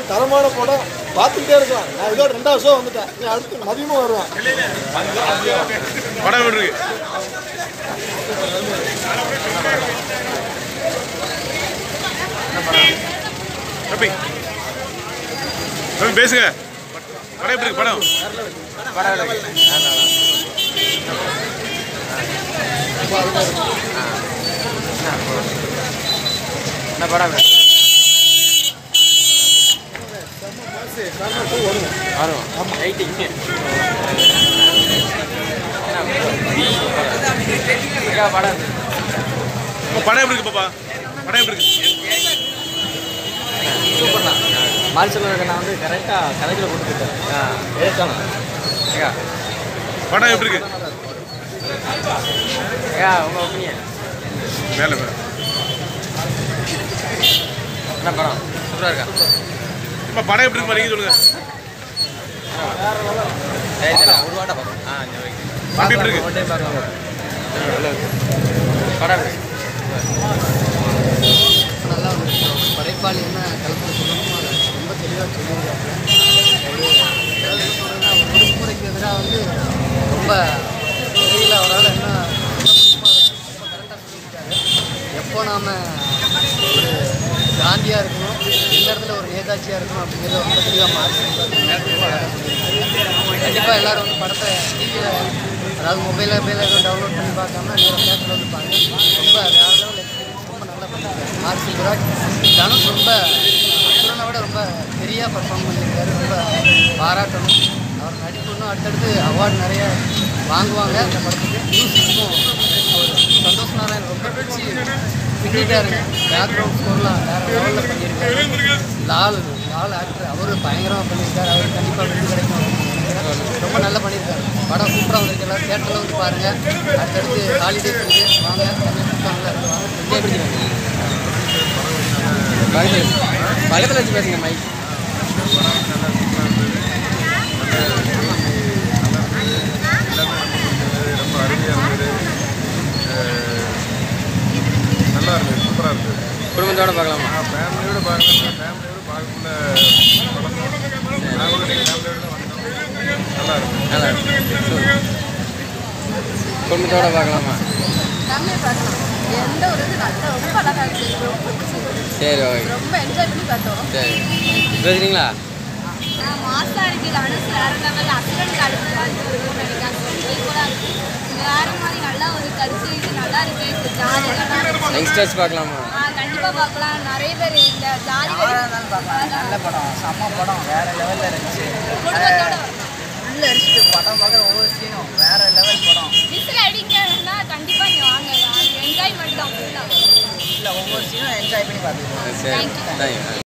தரமான படம் பார்த்துக்கிட்டே இருக்கலாம் நான் இதோட ரெண்டாவது ஷோ வந்துட்டேன் நீ அடுத்து மதியமும் வருவேன் படம் எப்படி இருக்கு ரபி ரபி பேசுங்க படம் எப்படி இருக்கு படம் என்ன படம் வரும் ரைட்டிங் படம் உங்க படம் எப்படி இருக்கு பாப்பா படம் எப்படி இருக்கு சூப்பர் தான் மால் செல்வருக்கு நான் வந்து கரெக்டாக கதைக்கில் கொடுத்துருக்கேன் ஆ எடுத்தானே ஏகா படம் எப்படி இருக்கு ஏகா உங்கள் ஒப்பீனியன் மேல மேல என்ன படம் சூப்பராக இருக்கா இப்ப படம் எப்படி இருக்கு நீங்க சொல்லுங்க சரி சரி ஒரு வாட்டா பார்க்கணும் ஆ சரி தம்பி எப்படி இருக்கு? ஒன் டைம் பார்க்கலாம் படம் எப்படி இருக்கு? நல்லா வந்து படைப்பாளி என்ன கல்பனை சொல்லணுமோ அதை ரொம்ப தெளிவாக சொல்லியிருக்காரு ஒரு அதாவது என்ன சொல்றதுன்னா, ஒரு ஒடுக்குமுறைக்கு எதிராக வந்து ரொம்ப தெரியல அவரால் என்ன சொல்ல முடியுமோ அதை ரொம்ப கரெக்டாக சொல்லியிருக்காரு எப்போ நாம் ஒரு காந்தியாக இருக்கணும் எந்த இடத்துல ஒரு நேதாஜியாக இருக்கணும் அப்படிங்கிறத ரொம்ப தெளிவாக மாற்றி கண்டிப்பாக எல்லாரும் வந்து படத்தை டிவியில் அதாவது மொபைலில் மொபைலில் எதுவும் டவுன்லோட் பண்ணி பார்க்காம நேரம் தேட்டரில் வந்து பாருங்க ரொம்ப வேறு லெவல் எக்ஸ்பீரியன்ஸ் ரொம்ப நல்லா பண்ணியிருக்காரு ஆர்சி விராட் தனுஷ் ரொம்ப அசுரனை விட ரொம்ப பெரியாக பர்ஃபார்ம் பண்ணியிருக்காரு ரொம்ப பாராட்டணும் அவர் நடிப்பு இன்னும் அடுத்தடுத்து அவார்டு நிறைய வாங்குவாங்க இந்த படத்துக்கு மியூசிக்கும் அவர் சந்தோஷ் நாராயண் ரொம்ப பிடிச்சி பின்னிட்டாருங்க பேக்ரவுண்ட் ஸ்கோர்லாம் வேறு லெவலில் பண்ணியிருக்காரு லால் லால் ஆக்டர் அவர் பயங்கரமாக பண்ணியிருக்காரு அவர் கண்டிப்பாக வெற்றி கிடைக்கும் ரொம்ப நல்லா பண்ணியிருக்காரு படம் சூப்பராக வந்திருக்கு எல்லாரும் தேட்டரில் வந்து பாருங்கள் அடுத்தடுத்து ஹாலிடேஸ் இருக்குது வாங்க கூப்பிட்டாங்களா இருக்கு வாங்க எப்படி இருக்கு? பக்கத்தில் பக்கத்தில் வச்சு பேசுங்க மைக் ரொம்ப அருமையாக இருந்தது நல்லா இருந்தது சூப்பராக இருந்தது குடும்பத்தோட பார்க்கலாமா நான் ஃபேமிலியோட பார்க்கலாம் ஃபேமிலியோட பார்க்கக்குள்ள நாங்களும் நீங்கள் ஃபேமிலியோட வந்தோம் நல்லா இருந்தது நல்லா இருக்கு குடும்பத்தோட பார்க்கலாமா தமிழ் பார்க்கலாம் எந்த ஒரு இது நல்லா ரொம்ப அழகாக இருந்துச்சு ரொம்ப பிடிச்சிருக்கு. சரி ஓகே ரொம்ப என்ஜாய் பண்ணி பார்த்தோம் சரி பேசுறீங்களா நான் மாசா இருக்கு அனுசு வேற லெவல் அசுரனுக்கு அடுத்ததாக இருக்குன்னு நினைக்கிறேன் ஈக்குவலாக இருக்கு வேற மாதிரி நல்லா ஒரு கருத்து இது நல்லா இருக்கு இது ஜாலியாக இருக்கு யங்ஸ்டர்ஸ் பார்க்கலாமா ஆ, கண்டிப்பா பார்க்கலாம் நிறைய பேர் இந்த ஜாலி நல்ல படம் செம்ம படம் வேறு லெவலில் இருந்துச்சு குடும்பத்தோட உள்ள அடிச்சுட்டு படம் பார்க்குற ஒவ்வொரு சீனும் வேறு லெவல் படம் விசில் அடிங்கன்னா கண்டிப்பா நீ வாங்க என்ஜாய்மெண்ட் தான் ஃபுல்லாக இல்லை ஒவ்வொரு சீனும் என்ஜாய் பண்ணி பார்த்துக்கலாம் சரி Thank you. தேங்க்யூ